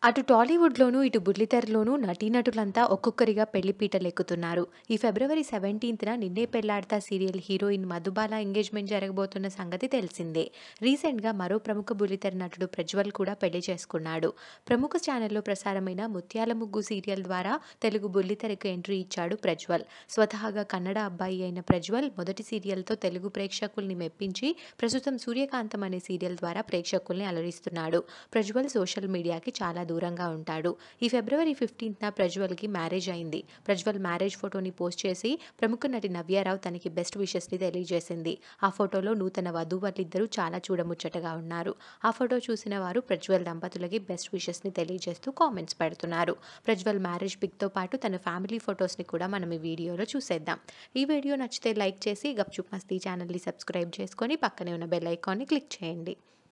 అటు టాలీవుడ్‌లోనూ, ఇటు బుల్లితెరలోనూ నటీనటులంతా ఒక్కొక్కరిగా పెళ్లిపీటలెక్కుతున్నారు. ఈ ఫిబ్రవరి 17న 'Ninne Pelladatha' serial heroine Madhubala engagement జరగబోతున్న సంగతి తెలిసిందే. రీసెంట్‌గా మరో ప్రముఖ బుల్లితెర నటుడు ప్రజ్వల్ కూడా పెళ్లి చేసుకున్నాడు. ప్రముఖ ఛానెల్‌లో ప్రసారమైన 'ముత్యాల ముగ్గు' సీరియల్ ద్వారా తెలుగు బుల్లితెరకు ఎంట్రీ ఇచ్చాడు ప్రజ్వల్. స్వతహాగా కన్నడ అబ్బాయి అయిన ప్రజ్వల్ మొదటి సీరియల్‌తో తెలుగు ప్రేక్షకుల్ని మెప్పించి ప్రస్తుతం 'సూర్యకాంతం' అనే సీరియల్ ద్వారా ప్రేక్షకుల్ని అలరిస్తున్నాడు. ప్రజ్వల్ సోషల్ మీడియాకి చాలా దూరంగా ఉంటాడు. ఈ ఫిబ్రవరి 15న ప్రజ్వల్‌కి మ్యారేజ్ అయింది. ప్రజ్వల్ మ్యారేజ్ ఫోటోని పోస్ట్ చేసి ప్రముఖ నటి నవ్యారావు తనకి బెస్ట్ విషెస్‌ని తెలియజేసింది. ఆ ఫోటోలో నూతన వధూవరులిద్దరూ చాలా చూడముచ్చటగా ఉన్నారు. ఆ ఫోటో చూసిన వారు ప్రజ్వల్ దంపతులకి బెస్ట్ విషెస్‌ని తెలియజేస్తూ కామెంట్స్ పెడుతున్నారు. ప్రజ్వల్ మ్యారేజ్ పిక్‌తో పాటు తన ఫ్యామిలీ ఫోటోస్‌ని కూడా మనం ఈ వీడియోలో చూసేద్దాం. ఈ వీడియో నచ్చితే లైక్ చేసి గప్‌చుప్ మస్తీ ఛానల్‌ని సబ్స్క్రైబ్ చేసుకొని పక్కనే ఉన్న బెల్ ఐకాన్‌ని క్లిక్ చేయండి.